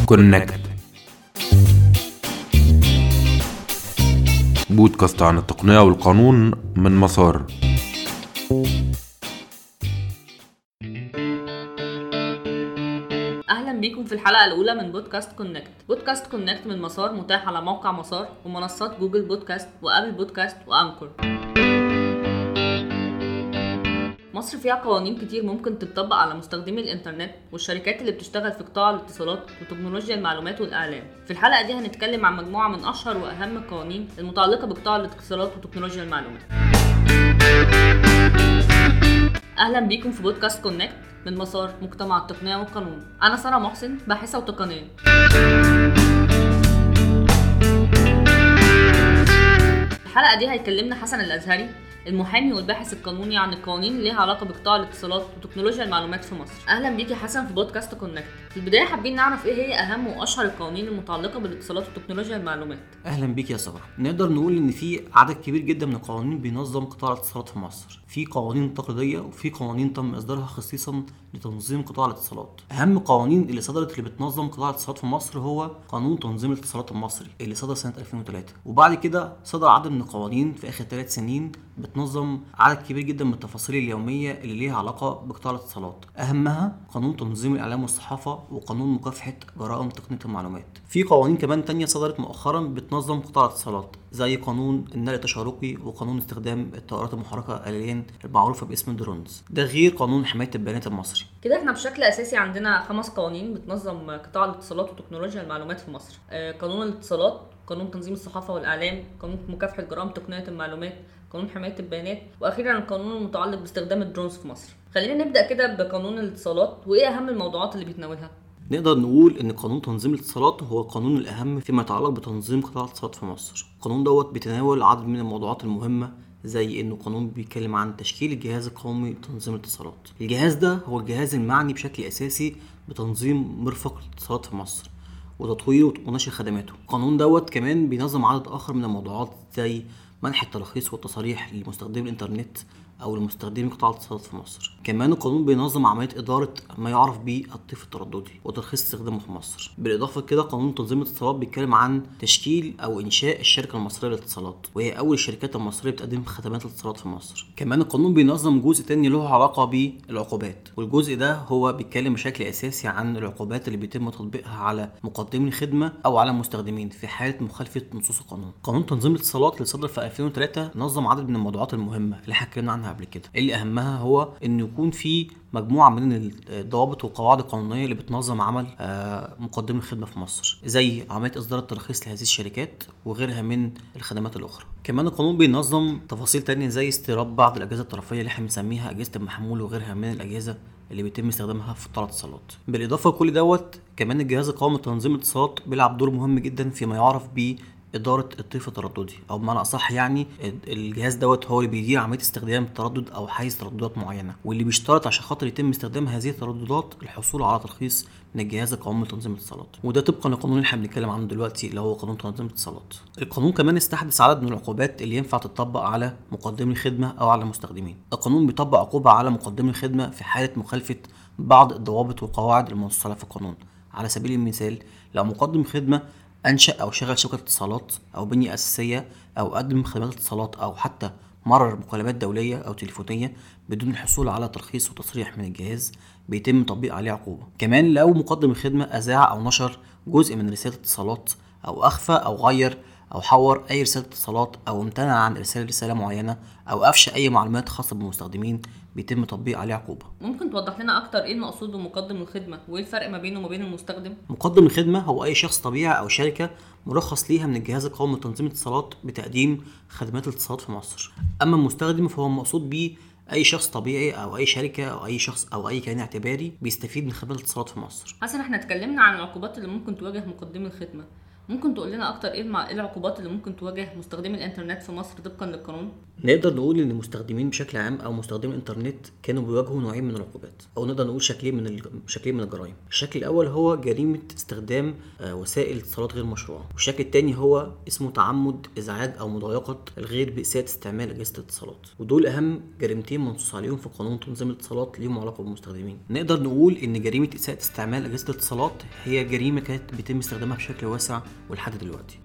كونكت بودكاست عن التقنية والقانون من مسار اهلا بيكم في الحلقه الاولى من بودكاست كونكت بودكاست كونكت من مسار متاح على موقع مسار ومنصات جوجل بودكاست وابل بودكاست وانكور مصر فيها قوانين كتير ممكن تتطبق على مستخدمي الانترنت والشركات اللي بتشتغل في قطاع الاتصالات وتكنولوجيا المعلومات والاعلام في الحلقه دي هنتكلم عن مجموعه من اشهر واهم القوانين المتعلقه بقطاع الاتصالات وتكنولوجيا المعلومات اهلا بيكم في بودكاست كونكت من مسار مجتمع التقنيه والقانون انا ساره محسن باحثه وتقنيه الحلقه دي هيكلمنا حسن الازهري المحامي والباحث القانوني عن القوانين اللي ليها علاقه بقطاع الاتصالات وتكنولوجيا المعلومات في مصر اهلا بيك يا حسن في بودكاست كونكت في البدايه حابين نعرف ايه هي اهم واشهر القوانين المتعلقه بالاتصالات وتكنولوجيا المعلومات اهلا بيك يا ساره نقدر نقول ان في عدد كبير جدا من القوانين بينظم قطاع الاتصالات في مصر في قوانين تقليديه وفي قوانين تم اصدارها خصيصا لتنظيم قطاع الاتصالات اهم قوانين اللي صدرت اللي بتنظم قطاع الاتصالات في مصر هو قانون تنظيم الاتصالات المصري اللي صدر سنه 2003 وبعد كده صدر عدد من القوانين في اخر ثلاث سنين بتنظم عدد كبير جدا من التفاصيل اليوميه اللي ليها علاقه بقطاع الاتصالات اهمها قانون تنظيم الاعلام والصحافه وقانون مكافحه جرائم تقنيه المعلومات في قوانين كمان تانية صدرت مؤخرا بتنظم قطاع الاتصالات زي قانون النقل التشاركي وقانون استخدام الطائرات المحركه آليا المعروفه باسم الدرونز ده غير قانون حمايه البيانات المصري كده احنا بشكل اساسي عندنا خمس قوانين بتنظم قطاع الاتصالات وتكنولوجيا المعلومات في مصر آه، قانون الاتصالات قانون تنظيم الصحافه والاعلام قانون مكافحه جرائم تقنيه المعلومات قانون حمايه البيانات واخيرا القانون المتعلق باستخدام الدرونز في مصر خلينا نبدا كده بقانون الاتصالات وايه اهم الموضوعات اللي بيتناولها نقدر نقول ان قانون تنظيم الاتصالات هو القانون الاهم فيما يتعلق بتنظيم قطاع الاتصالات في مصر القانون دوت بيتناول عدد من الموضوعات المهمه زي انه قانون بيتكلم عن تشكيل الجهاز القومي لتنظيم الاتصالات الجهاز ده هو الجهاز المعني بشكل اساسي بتنظيم مرفق الاتصالات في مصر وتطويره ونشر خدماته القانون دوت كمان بينظم عدد اخر من الموضوعات زي منح التراخيص والتصاريح لمستخدمي الانترنت او لمستخدمي قطاع الاتصالات في مصر كمان القانون بينظم عمليه اداره ما يعرف بالطيف الترددي وترخيص استخدامه في مصر بالاضافه كده قانون تنظيم الاتصالات بيتكلم عن تشكيل او انشاء الشركه المصريه للاتصالات وهي اول الشركات المصريه بتقدم خدمات الاتصالات في مصر كمان القانون بينظم جزء تاني له علاقه بالعقوبات والجزء ده هو بيتكلم بشكل اساسي عن العقوبات اللي بيتم تطبيقها على مقدمي الخدمه او على المستخدمين في حاله مخالفه نصوص القانون قانون تنظيم الاتصالات اللي صدر في 2003 نظم عدد من الموضوعات المهمه اللي احنا اتكلمنا عنها قبل كده اللي اهمها هو انه يكون في مجموعه من الضوابط والقواعد القانونيه اللي بتنظم عمل آه، مقدمي الخدمه في مصر زي عمليه اصدار التراخيص لهذه الشركات وغيرها من الخدمات الاخرى كمان القانون بينظم تفاصيل تانية زي استيراد بعض الاجهزه الطرفيه اللي احنا بنسميها اجهزه المحمول وغيرها من الاجهزه اللي بيتم استخدامها في قطاع الاتصالات بالاضافه لكل دوت كمان الجهاز القومي لتنظيم الاتصالات بيلعب دور مهم جدا فيما يعرف ب اداره الطيف الترددي او بمعنى اصح يعني الجهاز دوت هو اللي بيدير عمليه استخدام التردد او حيز ترددات معينه واللي بيشترط عشان خاطر يتم استخدام هذه الترددات الحصول على ترخيص من الجهاز القومي لتنظيم الاتصالات وده طبقا للقانون اللي احنا بنتكلم عنه دلوقتي اللي هو قانون تنظيم الاتصالات القانون كمان استحدث عدد من العقوبات اللي ينفع تطبق على مقدمي الخدمه او على المستخدمين القانون بيطبق عقوبه على مقدمي الخدمه في حاله مخالفه بعض الضوابط والقواعد المنصوصه في القانون على سبيل المثال لو مقدم خدمه انشا او شغل شبكه اتصالات او بنيه اساسيه او قدم خدمات اتصالات او حتى مرر مكالمات دوليه او تليفونيه بدون الحصول على ترخيص وتصريح من الجهاز بيتم تطبيق عليه عقوبه كمان لو مقدم الخدمه اذاع او نشر جزء من رساله اتصالات او اخفى او غير او حور اي رساله اتصالات او امتنع عن ارسال رساله معينه او افشى اي معلومات خاصه بالمستخدمين بيتم تطبيق عليه عقوبه ممكن توضح لنا اكتر ايه المقصود بمقدم الخدمه وايه الفرق ما بينه وما بين المستخدم مقدم الخدمه هو اي شخص طبيعي او شركه مرخص ليها من الجهاز القومي لتنظيم الاتصالات بتقديم خدمات الاتصالات في مصر اما المستخدم فهو المقصود بيه اي شخص طبيعي او اي شركه او اي شخص او اي كيان اعتباري بيستفيد من خدمات الاتصالات في مصر حسن احنا اتكلمنا عن العقوبات اللي ممكن تواجه مقدمي الخدمه ممكن تقول لنا اكتر ايه مع ايه العقوبات اللي ممكن تواجه مستخدمي الانترنت في مصر طبقا للقانون نقدر نقول ان المستخدمين بشكل عام او مستخدمي الانترنت كانوا بيواجهوا نوعين من العقوبات او نقدر نقول شكلين من الج- شكلين من الجرائم الشكل الاول هو جريمه استخدام آه، وسائل اتصالات غير مشروعه والشكل الثاني هو اسمه تعمد ازعاج او مضايقه الغير باساءه استعمال اجهزه الاتصالات ودول اهم جريمتين منصوص عليهم في قانون تنظيم الاتصالات ليهم علاقه بالمستخدمين نقدر نقول ان جريمه اساءه استعمال اجهزه الاتصالات هي جريمه كانت بيتم استخدامها بشكل واسع ولحد دلوقتي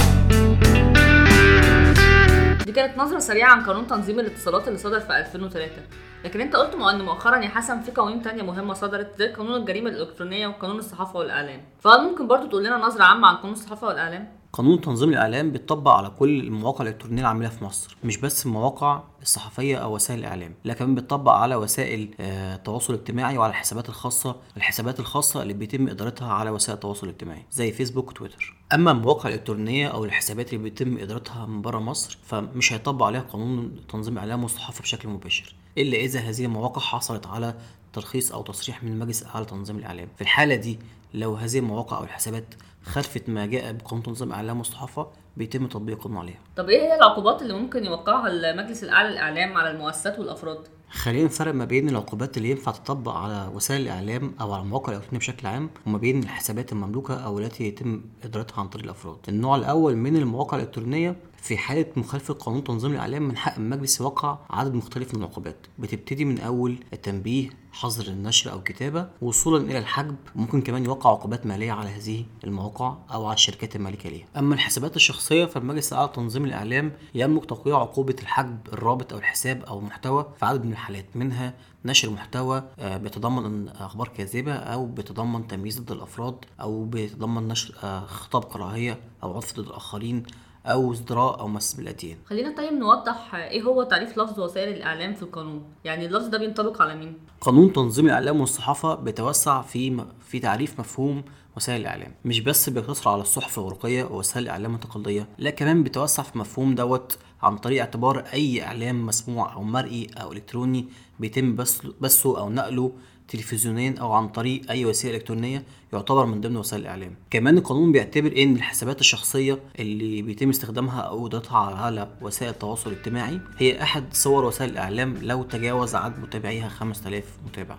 دي كانت نظرة سريعة عن قانون تنظيم الاتصالات اللي صدر في 2003 لكن انت قلت مؤ- ان مؤخرا يا حسن في قوانين تانية مهمة صدرت زي قانون الجريمة الإلكترونية وقانون الصحافة والإعلام فهل ممكن برضو تقول لنا نظرة عامة عن قانون الصحافة والإعلام؟ قانون تنظيم الاعلام بيطبق على كل المواقع الالكترونيه العامله في مصر مش بس المواقع الصحفيه او وسائل الاعلام لا كمان بيطبق على وسائل آه، التواصل الاجتماعي وعلى الحسابات الخاصه الحسابات الخاصه اللي بيتم ادارتها على وسائل التواصل الاجتماعي زي فيسبوك وتويتر اما المواقع الالكترونيه او الحسابات اللي بيتم ادارتها من بره مصر فمش هيطبق عليها قانون تنظيم الاعلام والصحافه بشكل مباشر الا اذا هذه المواقع حصلت على ترخيص او تصريح من المجلس الاعلى لتنظيم الاعلام في الحاله دي لو هذه المواقع او الحسابات خلفت ما جاء بقانون تنظيم الاعلام والصحافه بيتم تطبيق القانون عليها طب ايه هي العقوبات اللي ممكن يوقعها المجلس الأعلى للإعلام على المؤسسات والأفراد؟ خلينا نفرق ما بين العقوبات اللي ينفع تطبق على وسائل الاعلام او على المواقع الالكترونيه بشكل عام وما بين الحسابات المملوكه او التي يتم ادارتها عن طريق الافراد النوع الاول من المواقع الالكترونيه في حالة مخالفة قانون تنظيم الإعلام من حق المجلس يوقع عدد مختلف من العقوبات بتبتدي من أول التنبيه حظر النشر أو الكتابة وصولا إلى الحجب ممكن كمان يوقع عقوبات مالية على هذه المواقع أو على الشركات المالكة ليها أما الحسابات الشخصية فالمجلس الأعلى لتنظيم الإعلام يملك توقيع عقوبة الحجب الرابط أو الحساب أو المحتوى في عدد من الحالات منها نشر محتوى آه، بيتضمن اخبار كاذبه او بيتضمن تمييز ضد الافراد او بيتضمن نشر آه، خطاب كراهيه او عطف ضد الاخرين او ازدراء او مس بالاديان خلينا طيب نوضح ايه هو تعريف لفظ وسائل الإعلام في القانون يعني اللفظ ده بينطبق على مين؟ قانون تنظيم الاعلام والصحافه بيتوسع في م- في تعريف مفهوم وسائل الاعلام مش بس بيقتصر على الصحف الورقيه ووسائل الاعلام التقليديه لا كمان بيتوسع في مفهوم دوت عن طريق اعتبار اي اعلام مسموع او مرئي او الكتروني بيتم بث- بثه او نقله تلفزيونيا او عن طريق اي وسيله الكترونيه يعتبر من ضمن وسائل الاعلام كمان القانون بيعتبر ان الحسابات الشخصيه اللي بيتم استخدامها او ادارتها على وسائل التواصل الاجتماعي هي احد صور وسائل الاعلام لو تجاوز عدد متابعيها 5000 متابع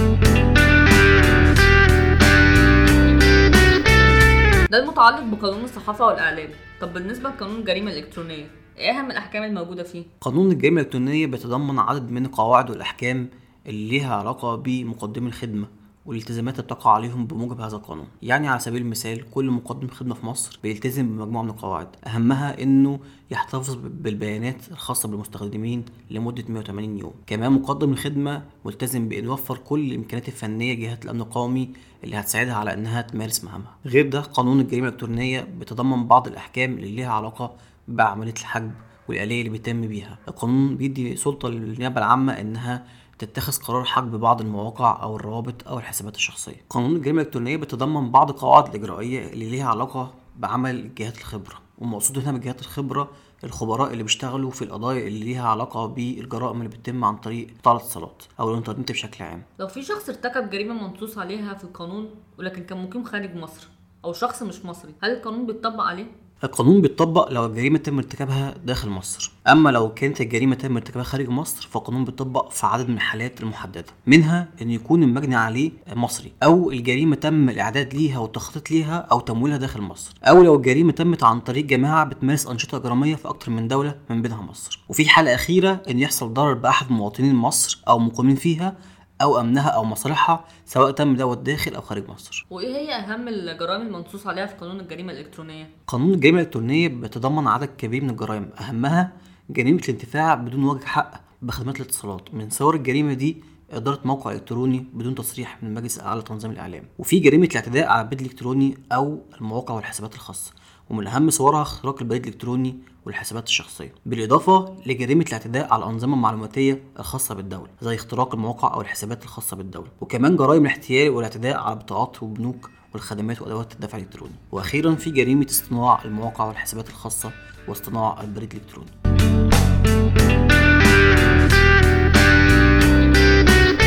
ده المتعلق بقانون الصحافة والإعلام طب بالنسبة لقانون الجريمة الإلكترونية ايه أهم الأحكام الموجودة فيه؟ قانون الجريمة الإلكترونية بيتضمن عدد من القواعد والأحكام اللي ليها علاقة بمقدمي الخدمة والالتزامات اللي بتقع عليهم بموجب هذا القانون يعني على سبيل المثال كل مقدم خدمة في مصر بيلتزم بمجموعة من القواعد أهمها إنه يحتفظ بالبيانات الخاصة بالمستخدمين لمدة 180 يوم كمان مقدم الخدمة ملتزم بأن يوفر كل الإمكانيات الفنية جهات الأمن القومي اللي هتساعدها على إنها تمارس مهامها غير ده قانون الجريمة الإلكترونية بيتضمن بعض الأحكام اللي ليها علاقة بعملية الحجب والآلية اللي بيتم بيها القانون بيدي سلطة للنيابة العامة إنها تتخذ قرار حجب بعض المواقع أو الروابط أو الحسابات الشخصية قانون الجريمة الإلكترونية بيتضمن بعض القواعد الإجرائية اللي ليها علاقة بعمل جهات الخبرة والمقصود هنا بجهات الخبرة الخبراء اللي بيشتغلوا في القضايا اللي ليها علاقة بالجرائم اللي بتتم عن طريق قطاع الاتصالات أو الإنترنت بشكل عام لو في شخص ارتكب جريمة منصوص عليها في القانون ولكن كان مقيم خارج مصر أو شخص مش مصري هل القانون بيتطبق عليه؟ القانون بيتطبق لو الجريمة تم ارتكابها داخل مصر أما لو كانت الجريمة تم ارتكابها خارج مصر فالقانون بيتطبق في عدد من الحالات المحددة منها أن يكون المجني عليه مصري أو الجريمة تم الإعداد ليها والتخطيط ليها أو تمويلها داخل مصر أو لو الجريمة تمت عن طريق جماعة بتمارس أنشطة إجرامية في أكتر من دولة من بينها مصر وفي حالة أخيرة أن يحصل ضرر بأحد مواطنين مصر أو مقيمين فيها أو أمنها أو مصالحها سواء تم دوت داخل أو خارج مصر وإيه هي أهم الجرائم المنصوص عليها في قانون الجريمة الإلكترونية؟ قانون الجريمة الإلكترونية بيتضمن عدد كبير من الجرائم أهمها جريمة الانتفاع بدون وجه حق بخدمات الاتصالات من صور الجريمة دي إدارة موقع إلكتروني بدون تصريح من المجلس الأعلى لتنظيم الإعلام وفي جريمة الاعتداء على البريد الإلكتروني أو المواقع والحسابات الخاصة ومن أهم صورها اختراق البريد الإلكتروني والحسابات الشخصية بالإضافة لجريمة الاعتداء على الأنظمة المعلوماتية الخاصة بالدولة زي اختراق المواقع أو الحسابات الخاصة بالدولة وكمان جرائم الاحتيال والاعتداء على بطاقات وبنوك والخدمات وادوات الدفع الالكتروني واخيرا في جريمه اصطناع المواقع والحسابات الخاصه واصطناع البريد الالكتروني أعتقد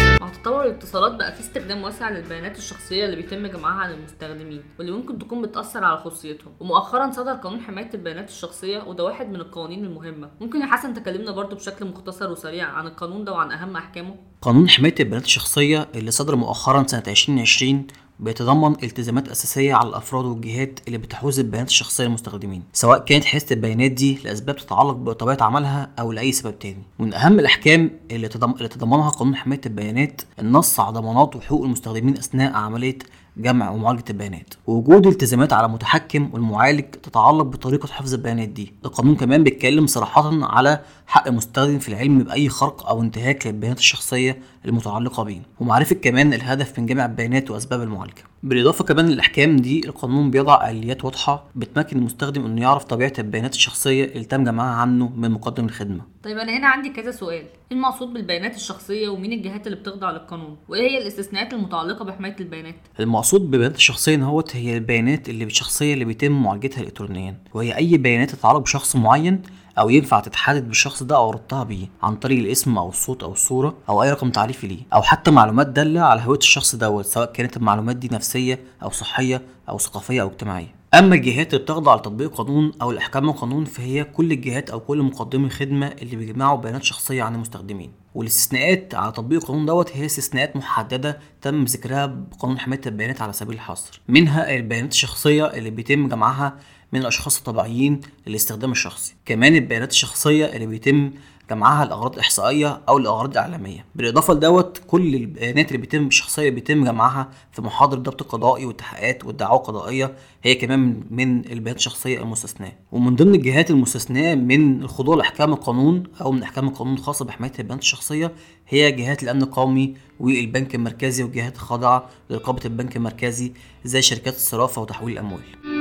تطور الاتصالات بقى في استخدام واسع للبيانات الشخصيه اللي بيتم جمعها عن المستخدمين واللي ممكن تكون بتاثر على خصوصيتهم ومؤخرا صدر قانون حمايه البيانات الشخصيه وده واحد من القوانين المهمه ممكن يا حسن تكلمنا برضو بشكل مختصر وسريع عن القانون ده وعن اهم احكامه قانون حماية البيانات الشخصية اللي صدر مؤخرا سنة 2020 بيتضمن التزامات أساسية على الأفراد والجهات اللي بتحوز البيانات الشخصية للمستخدمين سواء كانت حيازة البيانات دي لأسباب تتعلق بطبيعة عملها أو لأي سبب تاني ومن أهم الأحكام اللي, تضم... اللي تضمنها قانون حماية البيانات النص على ضمانات وحقوق المستخدمين أثناء عملية جمع ومعالجة البيانات ووجود التزامات على المتحكم والمعالج تتعلق بطريقة حفظ البيانات دي القانون كمان بيتكلم صراحة على حق المستخدم في العلم بأي خرق أو انتهاك للبيانات الشخصية المتعلقة بيه ومعرفة كمان الهدف من جمع البيانات وأسباب المعالجة بالإضافة كمان للأحكام دي القانون بيضع آليات واضحة بتمكن المستخدم إنه يعرف طبيعة البيانات الشخصية اللي تم جمعها عنه من مقدم الخدمة طيب انا هنا عندي كذا سؤال ايه المقصود بالبيانات الشخصيه ومين الجهات اللي بتخضع للقانون وايه هي الاستثناءات المتعلقه بحمايه البيانات المقصود ببيانات الشخصية هوت هي البيانات اللي الشخصية اللي بيتم معالجتها إلكترونيا وهي أي بيانات تتعلق بشخص معين أو ينفع تتحدد بالشخص ده أو ربطها بيه عن طريق الاسم أو الصوت أو الصورة أو أي رقم تعريفي ليه أو حتى معلومات دالة على هوية الشخص دوت سواء كانت المعلومات دي نفسية أو صحية أو ثقافية أو اجتماعية اما الجهات اللي بتخضع لتطبيق قانون او الاحكام من القانون فهي كل الجهات او كل مقدمي خدمه اللي بيجمعوا بيانات شخصيه عن المستخدمين والاستثناءات على تطبيق القانون دوت هي استثناءات محدده تم ذكرها بقانون حمايه البيانات على سبيل الحصر منها البيانات الشخصيه اللي بيتم جمعها من الاشخاص الطبيعيين للاستخدام الشخصي كمان البيانات الشخصيه اللي بيتم جمعها لاغراض احصائيه او لاغراض اعلاميه بالاضافه لدوت كل البيانات اللي بيتم الشخصيه بيتم جمعها في محاضر الضبط القضائي والتحقيقات والدعوى القضائيه هي كمان من البيانات الشخصيه المستثناه ومن ضمن الجهات المستثناه من الخضوع لاحكام القانون او من احكام القانون الخاصه بحمايه البيانات الشخصيه هي جهات الامن القومي والبنك المركزي والجهات الخاضعه لرقابه البنك المركزي زي شركات الصرافه وتحويل الاموال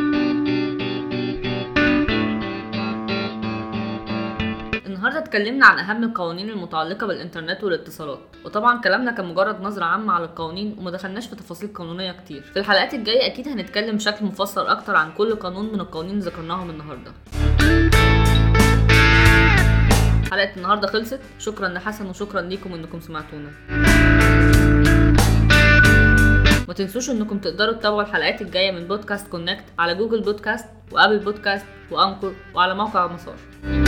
النهارده اتكلمنا عن اهم القوانين المتعلقه بالانترنت والاتصالات وطبعا كلامنا كان مجرد نظره عامه على القوانين وما دخلناش في تفاصيل قانونيه كتير في الحلقات الجايه اكيد هنتكلم بشكل مفصل اكتر عن كل قانون من القوانين اللي ذكرناهم النهارده حلقه النهارده خلصت شكرا لحسن وشكرا ليكم انكم سمعتونا ما تنسوش انكم تقدروا تتابعوا الحلقات الجايه من بودكاست كونكت على جوجل بودكاست وابل بودكاست وانكور وعلى موقع مسار